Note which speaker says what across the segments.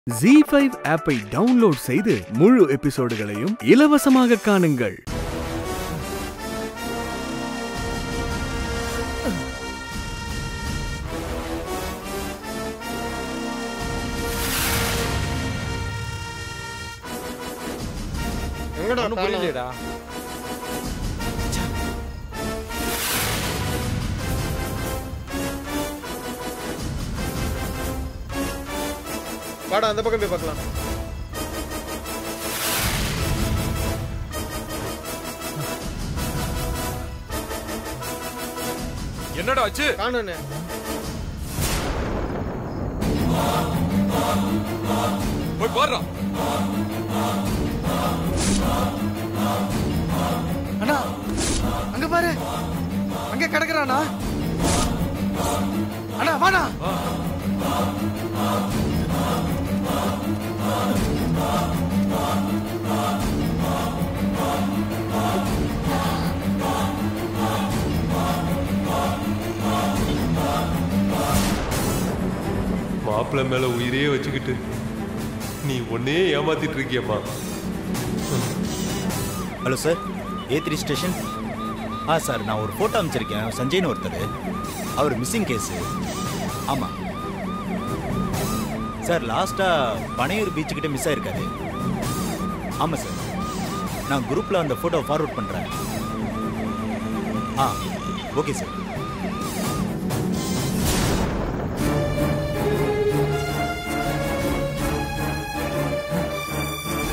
Speaker 1: G five ஆப்பை download செய்து முழு எபிசோடுகளையும் இலவசமாக காணுங்கள்
Speaker 2: எங்கடா
Speaker 3: ஒன்றும்
Speaker 2: காணோம்?
Speaker 3: புரியலடா
Speaker 2: வாடா அந்த பக்கம் போய் பார்க்கலாம்
Speaker 4: என்னடா ஆச்சு
Speaker 2: காணோண்ணே
Speaker 4: போய் பாருடா
Speaker 3: அண்ணா அங்க பாரு அங்க கிடக்குறானா அண்ணா வாண்ணா
Speaker 5: மாப்பிள்ளை மேல உயிரே வச்சுக்கிட்டு நீ ஒன்னே ஏமாத்திட்டு இருக்கியம்மா
Speaker 6: hello sir A three station ஆ சார் நான் ஒரு ஃபோட்டோ அமைச்சிருக்கேன் சஞ்சய்னு ஒருத்தர் அவர் மிஸ்ஸிங் கேஸு ஆமாம் சார் லாஸ்ட்டாக பனையூர் பீச்சுக்கிட்ட மிஸ் ஆயிருக்காரு ஆமாம் சார் நான் குரூப்பில் அந்த ஃபோட்டோ ஃபார்வர்ட் பண்ணுறேன் ஆ ஓகே சார்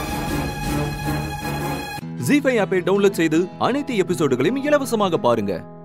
Speaker 7: ஜி ஃபைவ் ஆப்பை டவுன்லோட் செய்து அனைத்து எபிசோடுகளையும் இலவசமாக பாருங்க